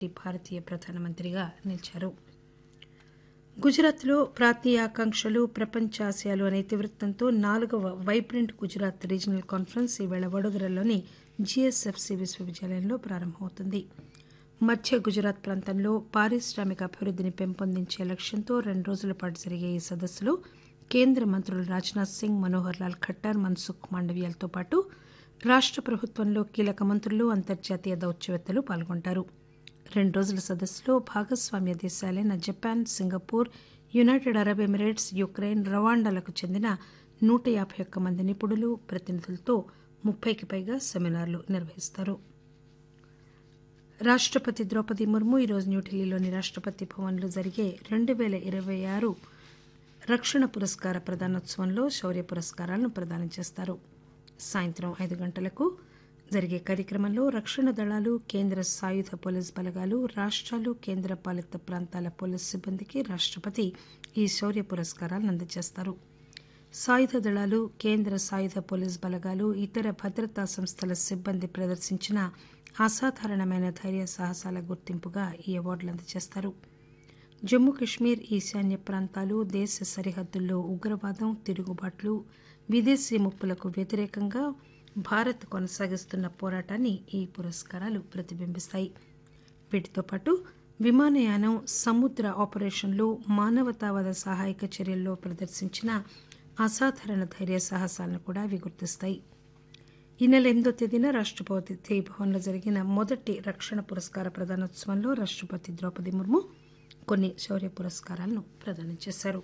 భారతీయ ప్రధానమంత్రిగా నిలిచారు గుజరాత్లో ప్రాంతీయ ఆకాంక్షలు ప్రపంచ ఆశయాలు అనే ఇతివృత్తంతో నాలుగవ వైబ్రెంట్ గుజరాత్ రీజనల్ కాన్ఫరెన్స్ ఈవేళ వడోదరలోని జీఎస్ఎఫ్సి విశ్వవిద్యాలయంలో ప్రారంభమవుతుంది మధ్య గుజరాత్ ప్రాంతంలో పారిశ్రామిక అభివృద్ధిని పెంపొందించే లక్ష్యంతో రెండు రోజుల పాటు జరిగే ఈ సదస్సులో కేంద్ర మంత్రులు రాజ్నాథ్ సింగ్ మనోహర్ లాల్ ఖట్టర్ మన్సుఖ్ మాండవీయాలతో పాటు రాష్ట ప్రభుత్వంలో కీలక మంత్రులు అంతర్జాతీయ దౌత్యవేత్తలు పాల్గొంటారు రెండు రోజుల సదస్సులో భాగస్వామ్య దేశాలైన Japan Singapore United Arab Emirates Ukraine రవాండాలకు చెందిన నూట యాభై ఒక్క మంది నిపుణులు ప్రతినిధులతో ముప్పైకి పైగా సెమినార్లు నిర్వహిస్తారు రాష్టపతి ద్రౌపది ముర్ము ఈరోజు న్యూఢిల్లీలోని రాష్టపతి భవన్లో జరిగే రెండు పేల ఇరవై ఆరు రక్షణ పురస్కార ప్రదానోత్సవంలో శౌర్య పురస్కారాలను ప్రదానం చేస్తారు సాయంత్రం ఐదు గంటలకు జరిగే కార్యక్రమంలో రక్షణ దళాలు కేంద్ర సాయుధ పోలీస్ బలగాలు రాష్టాలు కేంద్ర పాలిత ప్రాంతాల పోలీసు సిబ్బందికి రాష్టపతి ఈ శౌర్య పురస్కారాలను అందజేస్తారు సాయుధ దళాలు కేంద్ర సాయుధ పోలీస్ బలగాలు ఇతర భద్రతా సంస్థల సిబ్బంది ప్రదర్శించిన అసాధారణమైన ధైర్య సాహసాల గుర్తింపుగా ఈ అవార్డులు అందజేస్తారు జమ్మూ కశ్మీర్ ఈశాన్య ప్రాంతాలు దేశ సరిహద్దుల్లో ఉగ్రవాదం తిరుగుబాట్లు విదేశీ ముప్పులకు వ్యతిరేకంగా భారత్ కొనసాగిస్తున్న పోరాటాన్ని ఈ పురస్కారాలు ప్రతిబింబిస్తాయి వీటితో పాటు విమానయానం సముద్ర ఆపరేషన్లు మానవతావాద సహాయక చర్యల్లో ప్రదర్శించిన అసాధారణ ధైర్య సాహసాలను కూడా అవి గుర్తిస్తాయి ఈ నెల ఎనిమిదో తేదీన రాష్టపతి భవన్లో జరిగిన మొదటి రక్షణ పురస్కార ప్రదానోత్సవంలో రాష్టపతి ద్రౌపది ముర్ము కొన్ని శౌర్య పురస్కారాలను ప్రదానం చేశారు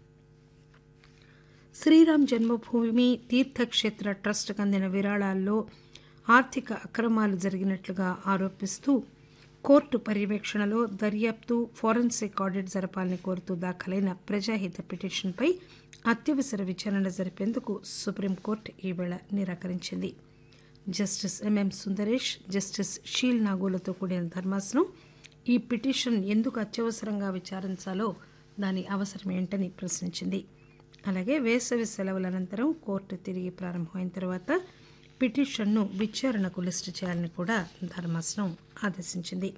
శ్రీరామ్ జన్మభూమి తీర్థక్షేత్ర ట్రస్ట్కు అందిన విరాళాల్లో ఆర్థిక అక్రమాలు జరిగినట్లుగా ఆరోపిస్తూ కోర్టు పర్యవేక్షణలో దర్యాప్తు ఫోరెన్సిక్ ఆడిట్ జరపాలని కోరుతూ దాఖలైన ప్రజాహిత పిటిషన్పై అత్యవసర విచారణ జరిపేందుకు సుప్రీంకోర్టు ఈవేళ నిరాకరించింది justice MM Sundaresh justice Sheel నాగోలతో కూడిన ధర్మాసనం ఈ పిటిషన్ ఎందుకు అత్యవసరంగా విచారించాలో దాని అవసరం ఏంటని ప్రశ్నించింది అలాగే వేసవి సెలవుల అనంతరం కోర్టు తిరిగి ప్రారంభమైన తర్వాత పిటిషన్ను విచారణకు లిస్టు చేయాలని కూడా ధర్మాసనం ఆదేశించింది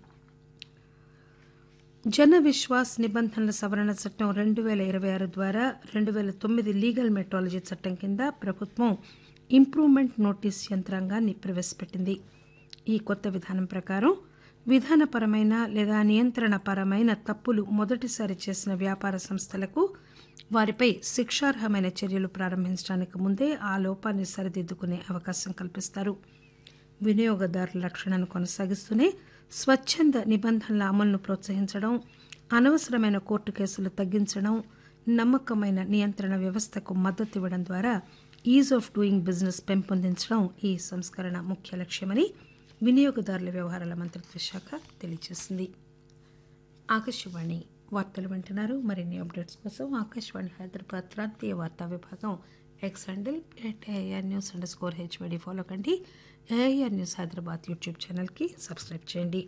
జన విశ్వాస్ నిబంధనల సవరణ చట్టం రెండు పేల ఇరవై ఆరు ద్వారా రెండు పేల తొమ్మిది లీగల్ మెట్రాలజీ చట్టం కింద ప్రభుత్వం ఇంప్రూవ్మెంట్ నోటీస్ యంత్రాంగాన్ని ప్రవేశపెట్టింది ఈ కొత్త విధానం ప్రకారం విధానపరమైన లేదా నియంత్రణపరమైన తప్పులు మొదటిసారి చేసిన వ్యాపార సంస్థలకు వారిపై శిక్షార్హమైన చర్యలు ప్రారంభించడానికి ముందే ఆ లోపాన్ని సరిదిద్దుకునే అవకాశం కల్పిస్తారు వినియోగదారుల రక్షణను కొనసాగిస్తూనే స్వచ్ఛంద నిబంధనల అమలును ప్రోత్సహించడం అనవసరమైన కోర్టు కేసులు తగ్గించడం నమ్మకమైన నియంత్రణ వ్యవస్థకు మద్దతు ఇవ్వడం ద్వారా ఈజ్ ఆఫ్ డూయింగ్ బిజినెస్ పెంపొందించడం ఈ సంస్కరణ ముఖ్య లక్ష్యమని వినియోగదారుల వ్యవహారాల మంత్రిత్వ శాఖ తెలియజేసింది ఆకాశవాణి వార్తలు వింటున్నారు మరిన్ని అప్డేట్స్ కోసం ఆకాశవాణి హైదరాబాద్ ప్రాంతీయ వార్తా విభాగం X handle at AIR news underscore HVD follow కండి ఏఆర్ న్యూస్ హైదరాబాద్ యూట్యూబ్ ఛానల్కి సబ్స్క్రైబ్ చేయండి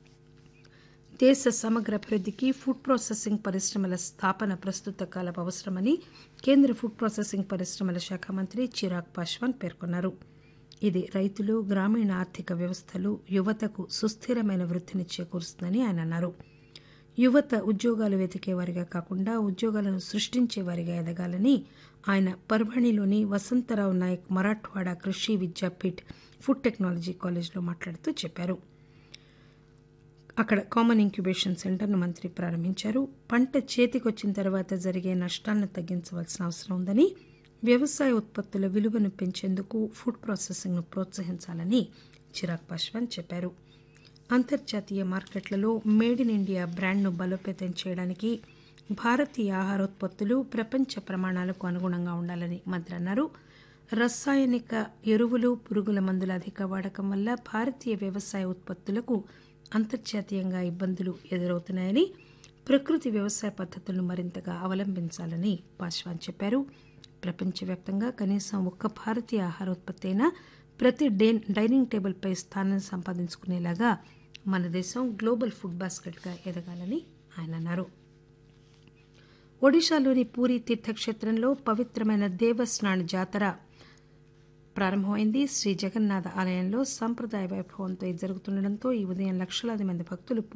దేశ సమగ్ర అభివృద్ధికి ఫుడ్ ప్రాసెసింగ్ పరిశ్రమల స్థాపన ప్రస్తుత కాలపు అవసరమని కేంద్ర ఫుడ్ ప్రాసెసింగ్ పరిశ్రమల శాఖ మంత్రి చిరాగ్ పాశ్వాన్ పేర్కొన్నారు ఇది రైతులు గ్రామీణ ఆర్థిక వ్యవస్థలు యువతకు సుస్థిరమైన వృద్ధిని చేకూరుస్తుందని ఆయన అన్నారు యువత ఉద్యోగాలు వెతికేవారిగా కాకుండా ఉద్యోగాలను సృష్టించేవారిగా ఎదగాలని ఆయన పర్భణిలోని వసంతరావు నాయక్ మరాఠ్వాడా కృషి విద్యాపీఠ్ ఫుడ్ టెక్నాలజీ కాలేజ్లో మాట్లాడుతూ చెప్పారు అక్కడ కామన్ ఇంక్యుబేషన్ సెంటర్ను మంత్రి ప్రారంభించారు పంట చేతికొచ్చిన తర్వాత జరిగే నష్టాలను తగ్గించవలసిన అవసరం ఉందని వ్యవసాయ ఉత్పత్తుల విలువను పెంచేందుకు ఫుడ్ ప్రాసెసింగ్ను ప్రోత్సహించాలని చిరాగ్ పాశ్వాన్ చెప్పారు అంతర్జాతీయ మార్కెట్లలో మేడ్ ఇన్ ఇండియా బ్రాండ్ను బలోపేతం చేయడానికి భారతీయ ఆహారోత్పత్తులు ప్రపంచ ప్రమాణాలకు అనుగుణంగా ఉండాలని మంత్రి అన్నారు రసాయనిక ఎరువులు పురుగుల మందుల అధిక వాడకం వల్ల భారతీయ వ్యవసాయ ఉత్పత్తులకు అంతర్జాతీయంగా ఇబ్బందులు ఎదురవుతున్నాయని ప్రకృతి వ్యవసాయ పద్ధతులను మరింతగా అవలంబించాలని పాశ్వాన్ చెప్పారు ప్రపంచవ్యాప్తంగా కనీసం ఒక్క భారతీయ ఆహారోత్పత్తి అయినా ప్రతి డే డైనింగ్ టేబుల్పై స్థానం సంపాదించుకునేలాగా మన దేశం గ్లోబల్ ఫుడ్ బాస్కెట్గా ఎదగాలని ఆయన అన్నారు ఒడిశాలోని పూరి తీర్థక్షేత్రంలో పవిత్రమైన దేవస్నాన్ జాతర ప్రారంభమైంది శ్రీ జగన్నాథ ఆలయంలో సంప్రదాయ వైభవంతో ఇది జరుగుతుండటంతో ఈ ఉదయం లక్షలాది మంది భక్తులు